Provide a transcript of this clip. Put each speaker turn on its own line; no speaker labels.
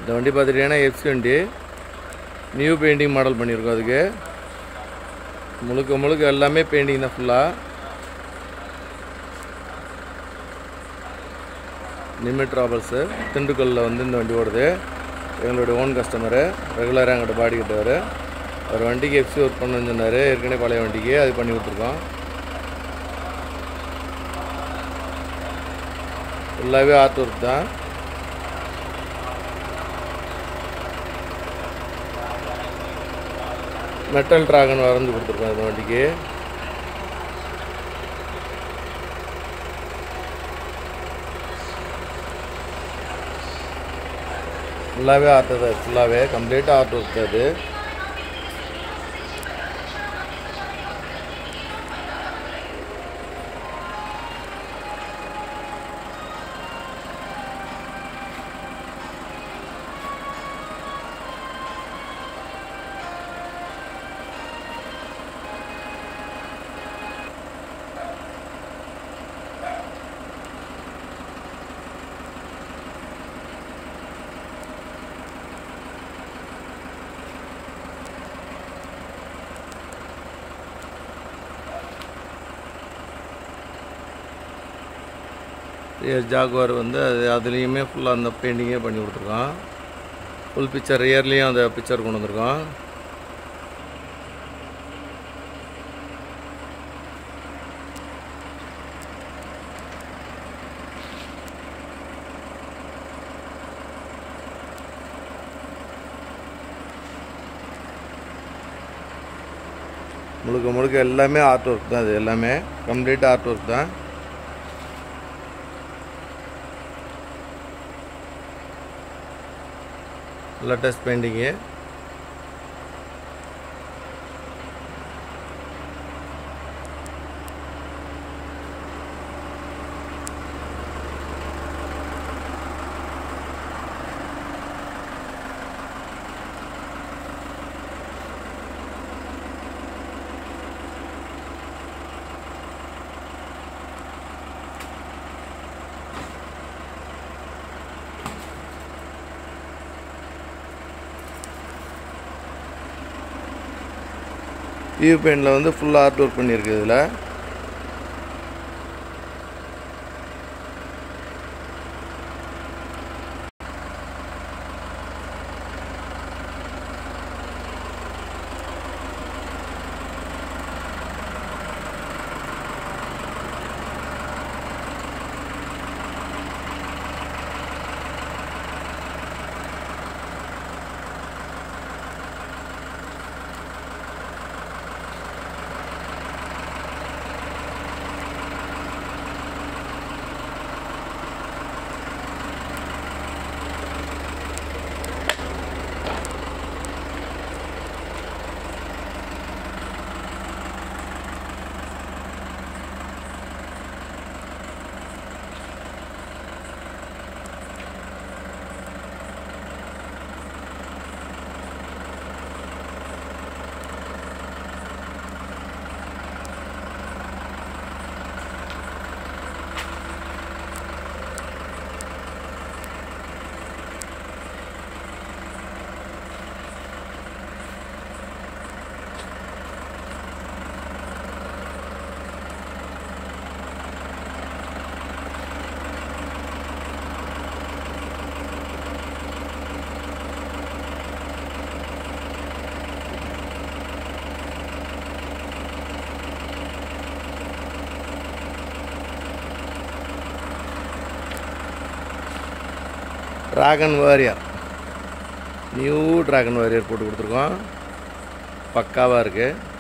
இந்த வண்டி பார்த்துட்டீங்கன்னா எஃப்சி வண்டி நியூ பெயிண்டிங் மாடல் பண்ணியிருக்கோம் அதுக்கு முழுக்க முழுக்க எல்லாமே பெயிண்டிங் தான் ஃபுல்லாக நிமிட் ட்ராவல்ஸு திண்டுக்கல்லில் வந்து இந்த வண்டி ஓடுது எங்களுடைய ஓன் கஸ்டமரு ரெகுலராக எங்கிட்ட பாடி கிட்டவர் அவர் வண்டிக்கு எஃப்சி ஒர்க் பண்ண சொன்னார் ஏற்கனவே பழைய வண்டிக்கு அது பண்ணி கொடுத்துருக்கோம் ஃபுல்லாகவே ஆர்ட் ஒர்க் தான் மெட்டல் ட்ராகன் வரைஞ்சி கொடுத்துருக்கோம் இந்த வண்டிக்கு ஃபுல்லாகவே ஆர்ட் தான் ஃபுல்லாகவே கம்ப்ளீட்டாக ஆர்ட் ஒர்க் அது ரியர் ஜாகுவார் வந்து அது அதுலேயுமே ஃபுல்லாக அந்த பெயிண்டிங்கே பண்ணி கொடுத்துருக்கோம் ஃபுல் பிக்சர் ரியர்லேயும் அந்த பிக்சர் கொண்டு வந்திருக்கோம் முழுக்க முழுக்க எல்லாமே ஆர்ட் ஒர்க் தான் அது எல்லாமே கம்ப்ளீட் ஆர்ட் ஒர்க் தான் லேட்டஸ்ட் பெயிண்டிங்கு வியூ பெயிண்டில் வந்து ஃபுல் ஆர்ட் ஒர்க் பண்ணியிருக்கு இதில் dragon warrior new dragon warrior போட்டு கொடுத்துருக்கோம் பக்காவாக இருக்குது